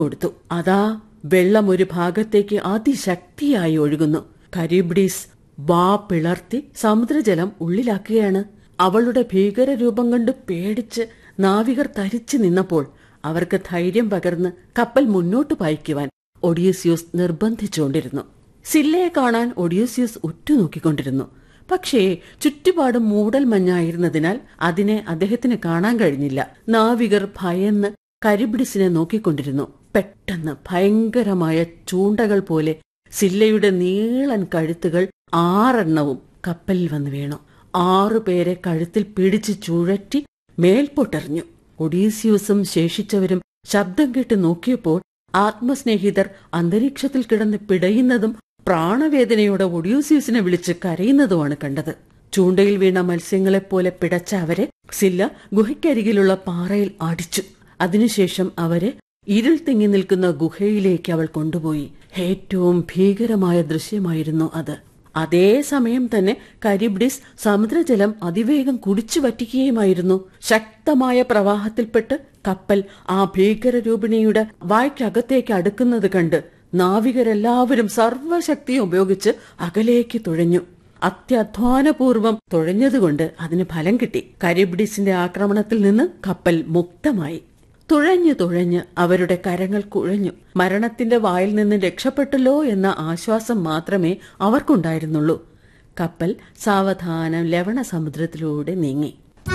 കൊടുത്തു അതാ വെള്ളം ഒരു ഭാഗത്തേക്ക് അതിശക്തിയായി ഒഴുകുന്നു കരീബ്ഡീസ് വാ പിളർത്തി സമുദ്രജലം ഉള്ളിലാക്കുകയാണ് അവളുടെ ഭീകരരൂപം കണ്ട് പേടിച്ച് നാവികർ തരിച്ചു നിന്നപ്പോൾ അവർക്ക് ധൈര്യം പകർന്ന് കപ്പൽ മുന്നോട്ട് പായിക്കുവാൻ ഒഡീസിയൂസ് നിർബന്ധിച്ചുകൊണ്ടിരുന്നു സില്ലയെ കാണാൻ ഒഡീസിയൂസ് ഉറ്റുനോക്കിക്കൊണ്ടിരുന്നു പക്ഷേ ചുറ്റുപാടും മൂടൽ മഞ്ഞായിരുന്നതിനാൽ അതിനെ അദ്ദേഹത്തിന് കാണാൻ കഴിഞ്ഞില്ല നാവികർ ഭയന്ന് കരിബിഡിസിനെ നോക്കിക്കൊണ്ടിരുന്നു പെട്ടെന്ന് ഭയങ്കരമായ ചൂണ്ടകൾ പോലെ സില്ലയുടെ നീളൻ കഴുത്തുകൾ ആറെണ്ണവും കപ്പലിൽ വന്ന് വീണു ആറുപേരെ കഴുത്തിൽ പിടിച്ച് ചുഴറ്റി മേൽപോട്ടെറിഞ്ഞു ഒഡീസിയൂസും ശേഷിച്ചവരും ശബ്ദം കേട്ട് നോക്കിയപ്പോൾ ആത്മസ്നേഹിതർ അന്തരീക്ഷത്തിൽ കിടന്ന് പിടയുന്നതും പ്രാണവേദനയോടെ ഒഡ്യൂസിയസിനെ വിളിച്ച് കരയുന്നതുമാണ് കണ്ടത് ചൂണ്ടയിൽ വീണ മത്സ്യങ്ങളെപ്പോലെ പിടച്ച അവരെ സില്ല ഗുഹയ്ക്കരികിലുള്ള പാറയിൽ അടിച്ചു അതിനുശേഷം അവരെ ഇരുൾ തിങ്ങി നിൽക്കുന്ന ഗുഹയിലേക്ക് അവൾ കൊണ്ടുപോയി ഏറ്റവും ഭീകരമായ ദൃശ്യമായിരുന്നു അത് അതേ സമയം തന്നെ കരിബ്ഡിസ് സമുദ്രജലം അതിവേഗം കുടിച്ചു വറ്റിക്കുകയുമായിരുന്നു ശക്തമായ പ്രവാഹത്തിൽപ്പെട്ട് കപ്പൽ ആ ഭീകരരൂപിണിയുടെ വായ്ക്കകത്തേക്ക് അടുക്കുന്നത് കണ്ട് നാവികരെല്ലാവരും സർവശക്തിയും ഉപയോഗിച്ച് അകലേക്ക് തുഴഞ്ഞു അത്യധ്വാനപൂർവം തുഴഞ്ഞതുകൊണ്ട് അതിന് ഫലം കിട്ടി കരിബ്ഡിസിന്റെ ആക്രമണത്തിൽ നിന്ന് കപ്പൽ മുക്തമായി തുഴഞ്ഞു തുഴഞ്ഞ് അവരുടെ കരങ്ങൾ കുഴഞ്ഞു മരണത്തിന്റെ വായിൽ നിന്ന് രക്ഷപ്പെട്ടല്ലോ എന്ന ആശ്വാസം മാത്രമേ അവർക്കുണ്ടായിരുന്നുള്ളൂ കപ്പൽ സാവധാനം ലവണ സമുദ്രത്തിലൂടെ നീങ്ങി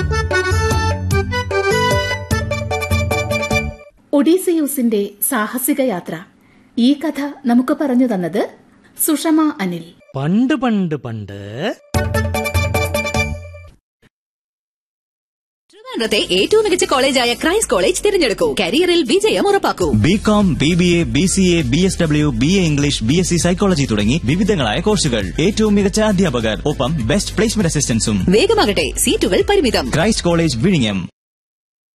ഒഡീസിയൂസിന്റെ സാഹസിക യാത്ര ഈ കഥ നമുക്ക് പറഞ്ഞു തന്നത് സുഷമ അനിൽ പണ്ട് പണ്ട് പണ്ട് ട്രിവാൻഡ്രത്തെ ഏറ്റവും മികച്ച കോളേജായ ക്രൈസ്റ്റ് കോളേജ് തിരഞ്ഞെടുക്കൂ കരിയറിൽ വിജയം ഉറപ്പാക്കൂ B com B B A B C A B S W B A English B S C psychology തുടങ്ങി വിവിധങ്ങളായ കോഴ്സുകൾ ഏറ്റവും മികച്ച അധ്യാപകർ ഒപ്പം ബെസ്റ്റ് പ്ലേസ്മെന്റ് അസിസ്റ്റൻസും വേഗമാകട്ടെ സീറ്റുകൾ പരിമിതം ക്രൈസ്റ്റ് കോളേജ് വിഴിഞ്ഞം